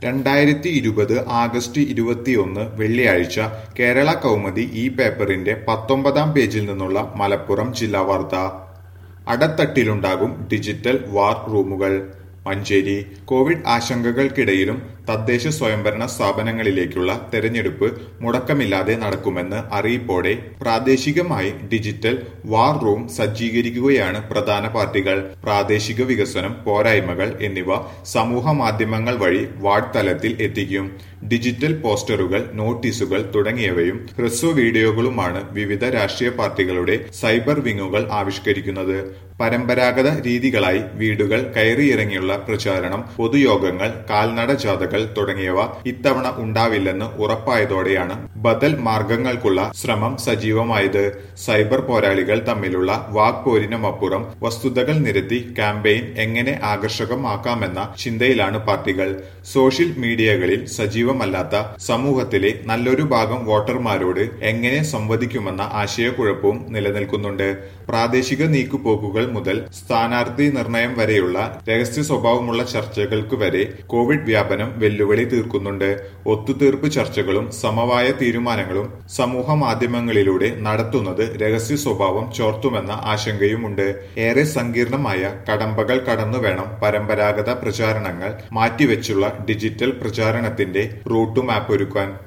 രണ്ടായിരത്തി ഇരുപത് ആഗസ്റ്റ് ഇരുപത്തിയൊന്ന് വെള്ളിയാഴ്ച കേരള കൗമുദി ഈ പേപ്പറിന്റെ പത്തൊമ്പതാം പേജിൽ നിന്നുള്ള മലപ്പുറം ജില്ലാ വാർത്ത അടത്തട്ടിലുണ്ടാകും ഡിജിറ്റൽ വാർ റൂമുകൾ മഞ്ചേരി കോവിഡ് ആശങ്കകൾക്കിടയിലും തദ്ദേശ സ്വയംഭരണ സ്ഥാപനങ്ങളിലേക്കുള്ള തെരഞ്ഞെടുപ്പ് മുടക്കമില്ലാതെ നടക്കുമെന്ന് അറിയിപ്പോടെ പ്രാദേശികമായി ഡിജിറ്റൽ വാർ റൂം സജ്ജീകരിക്കുകയാണ് പ്രധാന പാർട്ടികൾ പ്രാദേശിക വികസനം പോരായ്മകൾ എന്നിവ സമൂഹ മാധ്യമങ്ങൾ വഴി വാർഡ് തലത്തിൽ എത്തിക്കും ഡിജിറ്റൽ പോസ്റ്ററുകൾ നോട്ടീസുകൾ തുടങ്ങിയവയും ഹ്രസ്വ വീഡിയോകളുമാണ് വിവിധ രാഷ്ട്രീയ പാർട്ടികളുടെ സൈബർ വിങ്ങുകൾ ആവിഷ്കരിക്കുന്നത് പരമ്പരാഗത രീതികളായി വീടുകൾ കയറിയിറങ്ങിയുള്ള പ്രചാരണം പൊതുയോഗങ്ങൾ കാൽനട ജാഥകൾ തുടങ്ങിയവ ഇത്തവണ ഉണ്ടാവില്ലെന്ന് ഉറപ്പായതോടെയാണ് ബദൽ മാർഗങ്ങൾക്കുള്ള ശ്രമം സജീവമായത് സൈബർ പോരാളികൾ തമ്മിലുള്ള വാക്പോരിനുമപ്പുറം വസ്തുതകൾ നിരത്തി ക്യാമ്പയിൻ എങ്ങനെ ആകർഷകമാക്കാമെന്ന ചിന്തയിലാണ് പാർട്ടികൾ സോഷ്യൽ മീഡിയകളിൽ സജീവമല്ലാത്ത സമൂഹത്തിലെ നല്ലൊരു ഭാഗം വോട്ടർമാരോട് എങ്ങനെ സംവദിക്കുമെന്ന ആശയക്കുഴപ്പവും നിലനിൽക്കുന്നുണ്ട് പ്രാദേശിക നീക്കുപോക്കുകൾ മുതൽ സ്ഥാനാർത്ഥി നിർണയം വരെയുള്ള രഹസ്യ സ്വഭാവമുള്ള ചർച്ചകൾക്ക് വരെ കോവിഡ് വ്യാപനം വെല്ലുവിളി തീർക്കുന്നുണ്ട് ഒത്തുതീർപ്പ് ചർച്ചകളും സമവായ തീരുമാനങ്ങളും സമൂഹ മാധ്യമങ്ങളിലൂടെ നടത്തുന്നത് രഹസ്യ സ്വഭാവം ചോർത്തുമെന്ന ആശങ്കയുമുണ്ട് ഏറെ സങ്കീർണമായ കടമ്പകൾ കടന്നു വേണം പരമ്പരാഗത പ്രചാരണങ്ങൾ മാറ്റിവെച്ചുള്ള ഡിജിറ്റൽ പ്രചാരണത്തിന്റെ റൂട്ട് മാപ്പ് ഒരുക്കാൻ